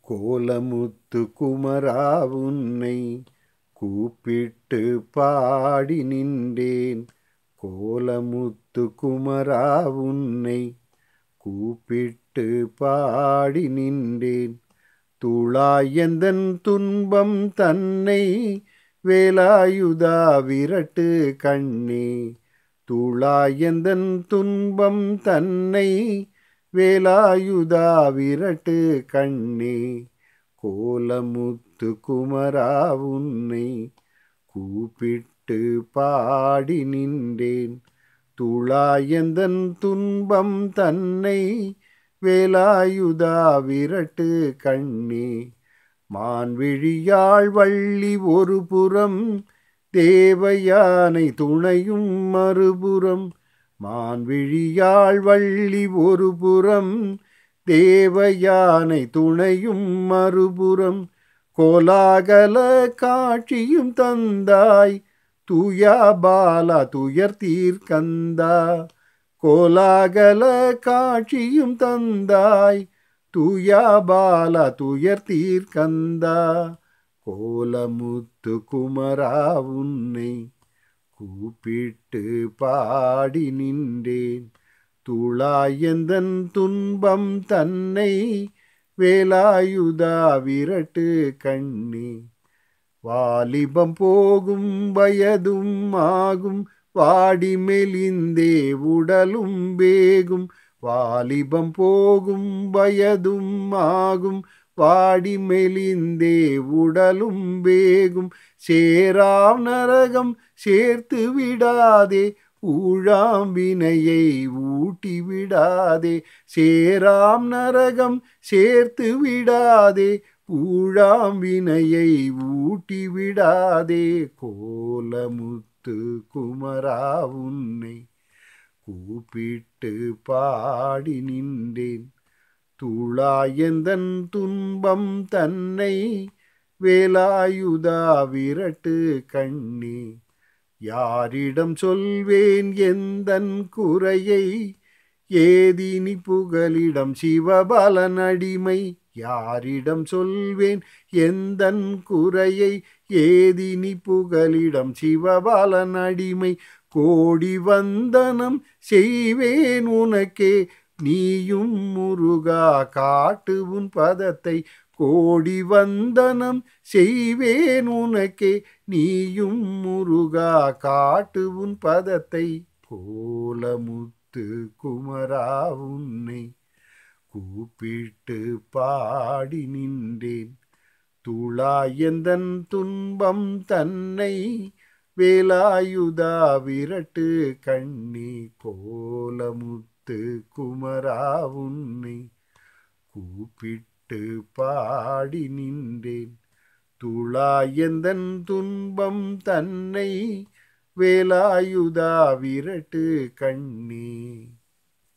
கோலமுத்து குமரா உன்னை கூப்பிட்டு பாடி நின்றேன் கோலமுத்து குமரா உன்னை கூப்பிட்டு பாடி நின்றேன் துளாயந்தன் துன்பம் தன்னை வேலாயுதா விரட்டு கண்ணே துளாயந்தன் துன்பம் தன்னை வேலாயுதா விரட்டு கண்ணே கோலமுத்து குமரா உன்னை கூப்பிட்டு பாடி நின்றேன் துளாயந்தன் துன்பம் தன்னை வேலாயுதா விரட்டு கண்ணே மான்விழியாள் வள்ளி ஒரு புறம் தேவயானை துணையும் மறுபுறம் மான்விழியாள் வள்ளி ஒரு புறம் தேவயானை துணையும் மறுபுறம் கோலாகல காட்சியும் தந்தாய் துயா பாலா துயர் தீர்க்கந்தா கோலாகல காட்சியும் தந்தாய் துயா பாலா துயர் தீர்க்கந்தா கோலமுத்து குமரா உன்னை கூப்பிட்டு பாடி நின்றேன் துளாயந்தன் துன்பம் தன்னை வேலாயுதா விரட்டு கண்ணே வாலிபம் போகும் வயதும் ஆகும் வாடி மெலிந்தே உடலும் வேகும் வாலிபம் போகும் வயதும் ஆகும் வாடி மெலிந்தே உடலும் வேகும் சேராம் நரகம் சேர்த்து விடாதே ஊழாம்பினையை ஊட்டி விடாதே சேராம் நரகம் சேர்த்து விடாதே ஊழாம்பினையை ஊட்டி விடாதே கோலமுத்து குமரா உன்னை கூப்பிட்டு பாடி நின்றேன் துளாயந்தன் துன்பம் தன்னை வேலாயுதா விரட்டு கண்ணே யாரிடம் சொல்வேன் எந்தன் குறையை ஏதினி புகலிடம் சிவபலன் அடிமை யாரிடம் சொல்வேன் எந்தன் குறையை ஏதினி புகலிடம் சிவபலன் அடிமை கோடி வந்தனம் செய்வேன் உனக்கே நீயும் முருகா காட்டு உன் பதத்தை கோடி வந்தனம் செய்வேன் உனக்கே நீயும் முருகா காட்டு உன் பதத்தை கோலமுத்து குமரா உன்னை கூப்பிட்டு பாடி நின்றேன் துளாயந்தன் துன்பம் தன்னை வேலாயுதா விரட்டு கண்ணி கோலமுத்து குமரா உன்னை கூப்பிட்டு பாடி நின்றேன் துளாயந்தன் துன்பம் தன்னை வேலாயுதா விரட்டு கண்ணே